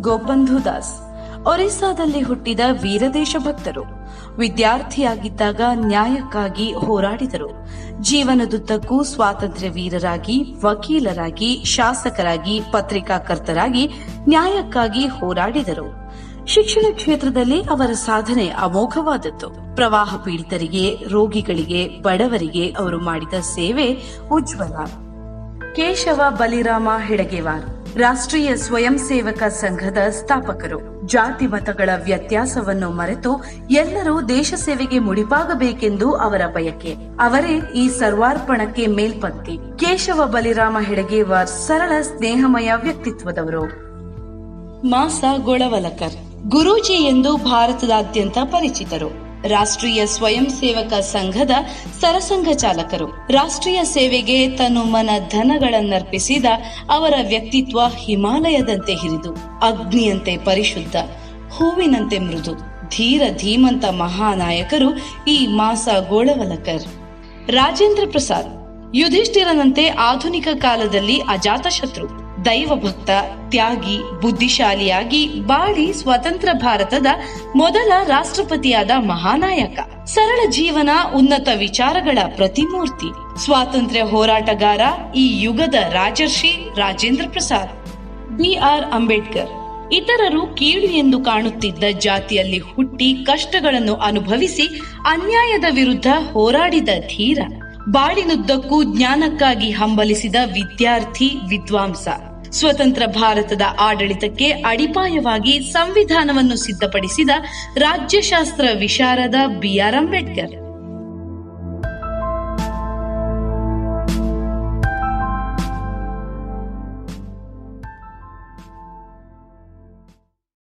ಗೋಪಂಧು ದಾಸ್ ಒರಿಸ್ಸಾದಲ್ಲಿ ಹುಟ್ಟಿದ ವೀರದೇಶ ಭಕ್ತರು ವಿದ್ಯಾರ್ಥಿಯಾಗಿದ್ದಾಗ ನ್ಯಾಯಕ್ಕಾಗಿ ಹೋರಾಡಿದರು ಜೀವನದುದ್ದಕ್ಕೂ ಸ್ವಾತಂತ್ರ್ಯ ವೀರರಾಗಿ ವಕೀಲರಾಗಿ ಶಾಸಕರಾಗಿ ಪತ್ರಿಕಾಕರ್ತರಾಗಿ ನ್ಯಾಯಕ್ಕಾಗಿ ಹೋರಾಡಿದರು ಶಿಕ್ಷಣ ಕ್ಷೇತ್ರದಲ್ಲಿ ಅವರ ಸಾಧನೆ ಅಮೋಘವಾದದ್ದು ಪ್ರವಾಹ ಪೀಡಿತರಿಗೆ ರೋಗಿಗಳಿಗೆ ಬಡವರಿಗೆ ಅವರು ಮಾಡಿದ ಸೇವೆ ಉಜ್ವಲ ಕೇಶವ ಬಲಿರಾಮ ಹೆಡಗೇವಾರ್ ರಾಷ್ಟ್ರೀಯ ಸ್ವಯಂ ಸೇವಕ ಸಂಘದ ಸ್ಥಾಪಕರು ಜಾತಿ ಮತಗಳ ವ್ಯತ್ಯಾಸವನ್ನು ಮರೆತು ಎಲ್ಲರೂ ದೇಶ ಸೇವೆಗೆ ಮುಡಿಪಾಗಬೇಕೆಂದು ಅವರ ಬಯಕೆ ಅವರೇ ಈ ಸರ್ವಾರ್ಪಣಕ್ಕೆ ಮೇಲ್ಪಂಕ್ತಿ ಕೇಶವ ಬಲಿರಾಮ ಹೆಡಗೇವಾರ್ ಸರಳ ಸ್ನೇಹಮಯ ವ್ಯಕ್ತಿತ್ವದವರು ಮಾಸ ಗೊಳವಲಕರ್ ಗುರೂಜಿ ಎಂದು ಭಾರತದಾದ್ಯಂತ ಪರಿಚಿತರು ರಾಷ್ಟ್ರೀಯ ಸ್ವಯಂ ಸೇವಕ ಸಂಘದ ಸರಸಂಘ ಚಾಲಕರು ರಾಷ್ಟ್ರೀಯ ಸೇವೆಗೆ ತನು ಮನ ಧನಗಳನ್ನರ್ಪಿಸಿದ ಅವರ ವ್ಯಕ್ತಿತ್ವ ಹಿಮಾಲಯದಂತೆ ಹಿರಿದು ಅಗ್ನಿಯಂತೆ ಪರಿಶುದ್ಧ ಹೂವಿನಂತೆ ಮೃದು ಧೀರ ಧೀಮಂತ ಮಹಾನಾಯಕರು ಈ ಮಾಸ ಗೋಳವಲಕರ್ ರಾಜೇಂದ್ರ ಪ್ರಸಾದ್ ಯುಧಿಷ್ಠಿರನಂತೆ ಆಧುನಿಕ ಕಾಲದಲ್ಲಿ ಅಜಾತಶತ್ರು ದೈವಭಕ್ತ ತ್ಯಾಗಿ ಬುದ್ಧಿಶಾಲಿಯಾಗಿ ಬಾಳಿ ಸ್ವತಂತ್ರ ಭಾರತದ ಮೊದಲ ರಾಷ್ಟ್ರಪತಿಯಾದ ಮಹಾನಾಯಕ ಸರಳ ಜೀವನ ಉನ್ನತ ವಿಚಾರಗಳ ಪ್ರತಿಮೂರ್ತಿ ಸ್ವಾತಂತ್ರ್ಯ ಹೋರಾಟಗಾರ ಈ ಯುಗದ ರಾಜರ್ಷಿ ರಾಜೇಂದ್ರ ಪ್ರಸಾದ್ ಬಿಆರ್ ಅಂಬೇಡ್ಕರ್ ಇತರರು ಕೀಳು ಎಂದು ಕಾಣುತ್ತಿದ್ದ ಜಾತಿಯಲ್ಲಿ ಹುಟ್ಟಿ ಕಷ್ಟಗಳನ್ನು ಅನುಭವಿಸಿ ಅನ್ಯಾಯದ ವಿರುದ್ಧ ಹೋರಾಡಿದ ಧೀರ ಬಾಳಿನುದ್ದಕ್ಕೂ ಜ್ಞಾನಕ್ಕಾಗಿ ಹಂಬಲಿಸಿದ ವಿದ್ಯಾರ್ಥಿ ವಿದ್ವಾಂಸ ಸ್ವತಂತ್ರ ಭಾರತದ ಆಡಳಿತಕ್ಕೆ ಅಡಿಪಾಯವಾಗಿ ಸಂವಿಧಾನವನ್ನು ಸಿದ್ಧಪಡಿಸಿದ ರಾಜ್ಯಶಾಸ್ತ್ರ ವಿಶಾರದ ಬಿಆರ್ ಅಂಬೇಡ್ಕರ್